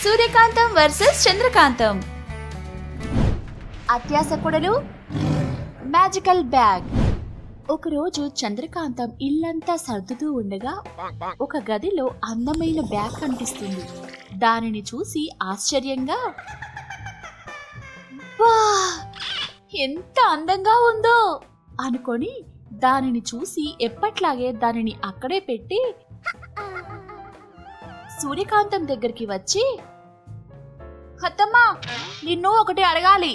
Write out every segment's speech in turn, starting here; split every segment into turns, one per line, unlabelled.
సూర్యకాంతం versus Chandrakantham అత్యాసకుడలు magical bag ఒకరోజు చంద్రకాంతం ఇల్లంతా సర్దుతూ ఉండగా ఒక గదిలో అందమైన బ్యాగ్ కనిపిస్తుంది దానిని చూసి ఆశ్చర్యంగా వా ఎంత అందంగా ఉందో అనుకొని దానిని చూసి ఎప్పట్లాగే దానిని అక్కడే పెట్టి సూర్యకాంతం దగ్గరికి వచ్చి హత్తమ్మా నిన్ను ఒకటి అడగాలి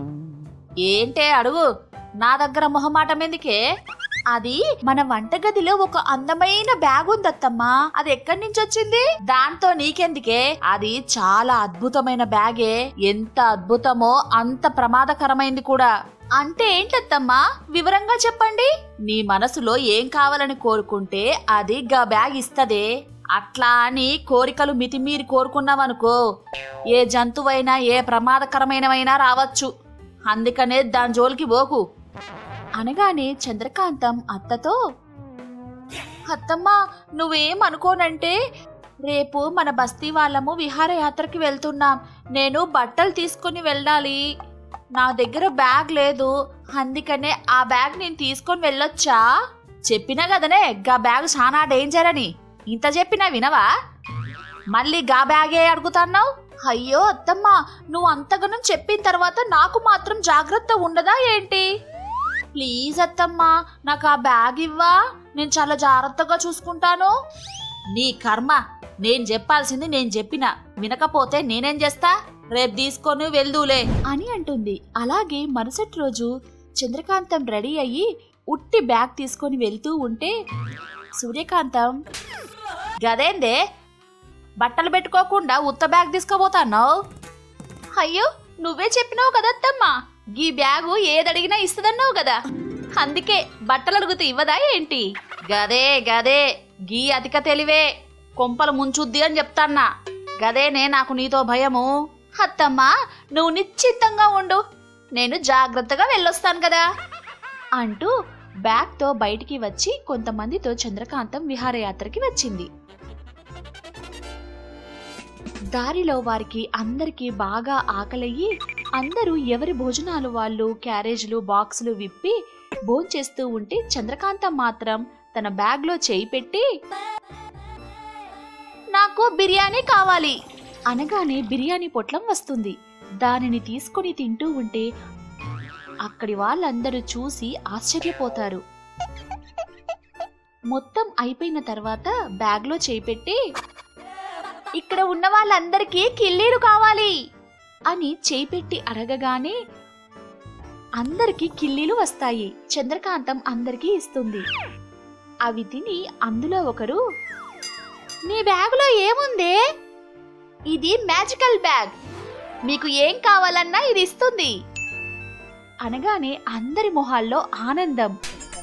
ఏంటే అడుగు నా దగ్గర మొహమాటం ఎందుకే అది మన వంటగదిలో ఒక అందమైన బ్యాగ్ ఉందత్తమ్మా అది ఎక్కడి నుంచి వచ్చింది దాంతో నీకెందుకే అది చాలా అద్భుతమైన బ్యాగే ఎంత అద్భుతమో అంత ప్రమాదకరమైంది కూడా అంటే ఏంటత్తమ్మా వివరంగా చెప్పండి నీ మనసులో ఏం కావాలని కోరుకుంటే అది గా బ్యాగ్ ఇస్తదే అట్లా అని కోరికలు మితిమీరి కోరుకున్నావనుకో ఏ జంతువైనా ఏ ప్రమాదకరమైనవైనా రావచ్చు అందుకనే దాని జోలికి పోకు అనగానే చంద్రకాంతం అత్తతో అత్తమ్మా నువ్వేం అనుకోనంటే రేపు మన బస్తీ వాళ్ళము విహారయాత్రకి వెళ్తున్నాం నేను బట్టలు తీసుకొని వెళ్ళాలి నా దగ్గర బ్యాగ్ లేదు అందుకనే ఆ బ్యాగ్ నేను తీసుకొని వెళ్ళొచ్చా చెప్పినా కదనే గా బ్యాగ్ చాలా డేంజర్ అని ఇంత చెప్పినా వినవా మళ్ళీ గా బ్యాగే అడుగుతున్నావు అయ్యో అత్తమ్మా నువ్వు అంతగానం చెప్పిన తర్వాత నాకు మాత్రం జాగ్రత్త ఉండదా ఏంటి ప్లీజ్ అత్తమ్మా నాకు ఆ బ్యాగ్ ఇవ్వా నేను చాలా జాగ్రత్తగా చూసుకుంటాను నీ కర్మ నేను చెప్పాల్సింది నేను చెప్పిన వినకపోతే నేనేం చేస్తా రేపు తీసుకొని వెళ్దూలే అని అంటుంది అలాగే మరుసటి రోజు చంద్రకాంతం రెడీ అయ్యి ఉట్టి బ్యాగ్ తీసుకొని వెళ్తూ ఉంటే సూర్యకాంతం గదేందే బట్టలు పెట్టుకోకుండా ఉత్త బ్యాగ్ తీసుకుపోతాన్నావు అయ్యో నువ్వే చెప్పినావు కదత్తమ్మా గీ బ్యాగు ఏదడిగినా ఇస్తుందన్నావు కదా అందుకే బట్టలు అడుగుతూ ఇవ్వదా ఏంటి గదే గదే గీ అధిక తెలివే కొంపలు ముంచుద్ది అని చెప్తాన్నా గదేనే నాకు నీతో భయము అత్తమ్మా నువ్వు నిశ్చితంగా ఉండు నేను జాగ్రత్తగా వెళ్ళొస్తాను కదా అంటూ బ్యాగ్తో బయటికి వచ్చి కొంతమందితో చంద్రకాంతం విహారయాత్రకి వచ్చింది దారిలో వారికి అందరికీ బాగా ఆకలయ్యి అందరూ ఎవరి భోజనాలు వాళ్ళు క్యారేజ్లు బాక్సులు విప్పి భోంచేస్తూ ఉంటే చంద్రకాంతం మాత్రం తన బ్యాగ్లో చేయి పెట్టి నాకు బిర్యానీ కావాలి అనగానే బిర్యానీ పొట్లం వస్తుంది దానిని తీసుకొని తింటూ ఉంటే అక్కడి వాళ్ళందరూ చూసి ఆశ్చర్యపోతారు మొత్తం అయిపోయిన తర్వాత బ్యాగ్లో చేయి పెట్టి ఇక్కడ ఉన్న వాళ్ళందరికీ కిల్లీలు కావాలి అని చేయి పెట్టి అడగగానే అందరికీ కిల్లీలు వస్తాయి చంద్రకాంతం అందరికీ ఇస్తుంది అవి తిని అందులో ఒకరు నీ బ్యాగులో ఏముందే ఇది మ్యాజికల్ బ్యాగ్ మీకు ఏం కావాలన్నా ఇది ఇస్తుంది అనగానే అందరి మొహాల్లో ఆనందం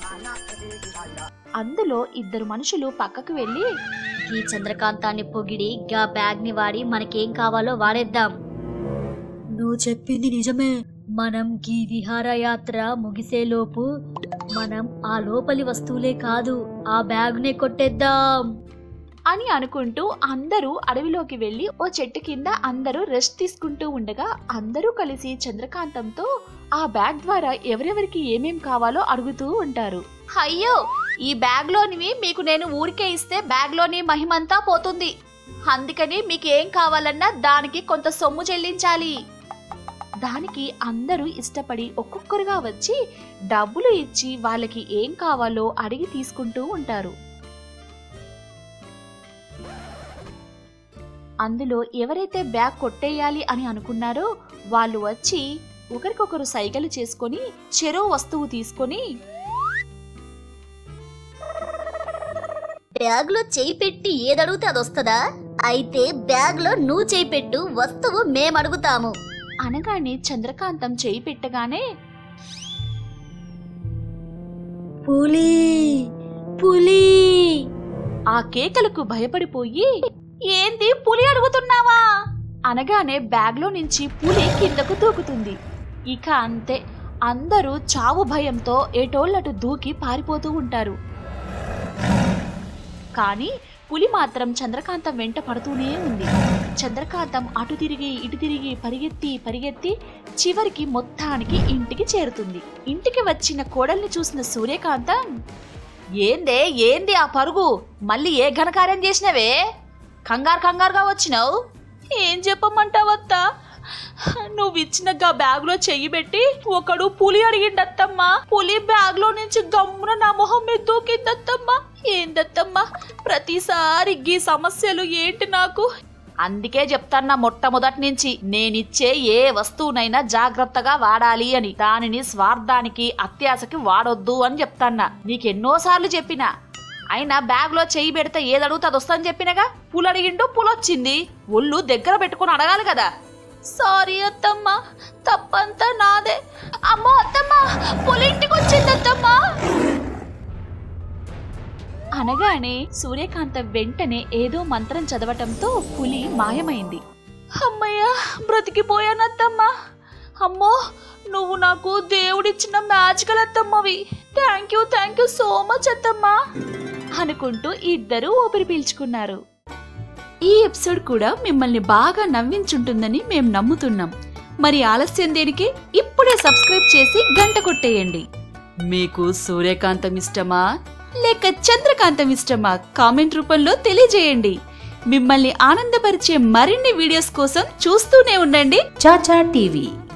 అందులో ఇద్దరు మనుషులు పక్కకు వెళ్ళి
ఈ చంద్రకాంతాన్ని పొగిడి గా బ్యాగ్ ని వాడి మనకేం కావాలో వాడేద్దాం నువ్వు చెప్పింది నిజమే మనం గీ విహారయాత్ర ముగిసేలోపు మనం ఆ లోపలి వస్తువులే కాదు ఆ బ్యాగ్నే కొట్టేద్దాం
అని అనుకుంటూ అందరూ అడవిలోకి వెళ్ళి ఓ చెట్టు కింద అందరూ రెస్ట్ తీసుకుంటూ ఉండగా అందరూ కలిసి చంద్రకాంతంతో ఆ బ్యాగ్ ద్వారా ఎవరెవరికి ఏమేం కావాలో అడుగుతూ ఉంటారు అయ్యో ఈ బ్యాగ్ లోనివి మీకు నేను ఊరికే ఇస్తే బ్యాగ్ లోని మహిమంతా పోతుంది అందుకని మీకు ఏం కావాలన్నా దానికి కొంత సొమ్ము చెల్లించాలి దానికి అందరూ ఇష్టపడి ఒక్కొక్కరుగా వచ్చి డబ్బులు ఇచ్చి వాళ్ళకి ఏం కావాలో అడిగి తీసుకుంటూ ఉంటారు అందులో ఎవరైతే బ్యాగ్ కొట్టేయాలి అని అనుకున్నారో వాళ్ళు వచ్చి ఒకరికొకరు సైగలు చేసుకొని చెరో వస్తువు తీసుకొని
బ్యాగ్ లో చేయి పెట్టి ఏదడిగితే అది వస్తుందా అయితే బ్యాగ్ లో నువ్వు చేయి పెట్టు వస్తువు మేం అడుగుతాము
అనగానే చంద్రకాంతం చేయి పెట్టగానే
పులి పులి
ఆ కేకలకు భయపడిపోయి ఏంది పులి అడుగుతున్నావా అనగానే బ్యాగ్లో నుంచి పులి కిందకు దూకుతుంది ఇక అంతే అందరూ చావు భయంతో ఏటోళ్ళటు దూకి పారిపోతూ ఉంటారు కానీ పులి మాత్రం చంద్రకాంతం వెంట పడుతూనే ఉంది చంద్రకాంతం అటు తిరిగి ఇటు తిరిగి పరిగెత్తి పరిగెత్తి చివరికి మొత్తానికి ఇంటికి చేరుతుంది ఇంటికి వచ్చిన కోడల్ని చూసిన సూర్యకాంతం ఏందే ఏంది ఆ పరుగు మళ్ళీ ఏ ఘనకార్యం చేసినవే కంగారు కంగారుగా వచ్చినావు ఏం చెప్పమంటావత్తా నువ్వు ఇచ్చిన గా బ్యాగ్ లో చెయ్యి పెట్టి ఒకడు పులి అడిగిండత్తమ్మా పులి బ్యాగ్ లో నుంచి గమ్మున నా మొహం మీద దూకిందత్తమ్మా ఏందత్తమ్మా ప్రతిసారి గీ సమస్యలు ఏంటి నాకు అందుకే చెప్తాన్నా మొట్టమొదటి నుంచి నేనిచ్చే ఏ వస్తువునైనా జాగ్రత్తగా వాడాలి అని దానిని స్వార్థానికి అత్యాశకి వాడొద్దు అని చెప్తాన్నా నీకెన్నోసార్లు చెప్పినా అయినా బ్యాగ్ లో చెయ్యి పెడితే ఏది అడుగుతా అది వస్తుందని చెప్పినగా పూలు అడిగిండు పూలొచ్చింది ఒళ్ళు దగ్గర పెట్టుకుని అడగాలి కదా సారీ అత్తమ్మ తప్పంతా నాదే అమ్మో అత్తమ్మ పులి ఇంటికి వచ్చింది అత్తమ్మ అనగానే సూర్యకాంత వెంటనే ఏదో మంత్రం చదవటంతో పులి మాయమైంది అమ్మయ్య బ్రతికిపోయానత్తమ్మ అమ్మో నువ్వు నాకు దేవుడిచ్చిన మ్యాజికల్ అత్తమ్మవి thank you thank you so much అత్తమ్మా అనుకుంటూ ఇద్దరూ ఊపిరి పీల్చుకున్నారు ఈ ఎపిసోడ్ కూడా మిమ్మల్ని బాగా నవ్వించుంటుందని మేం నమ్ముతున్నాం మరి ఆలస్యం దేనికి ఇప్పుడే సబ్స్క్రైబ్ చేసి గంట కొట్టేయండి మీకు సూర్యకాంతం ఇష్టమా లేక చంద్రకాంతం ఇష్టమా కామెంట్ రూపంలో తెలియజేయండి మిమ్మల్ని ఆనందపరిచే మరిన్ని వీడియోస్ కోసం చూస్తూనే ఉండండి
చాచా టీవీ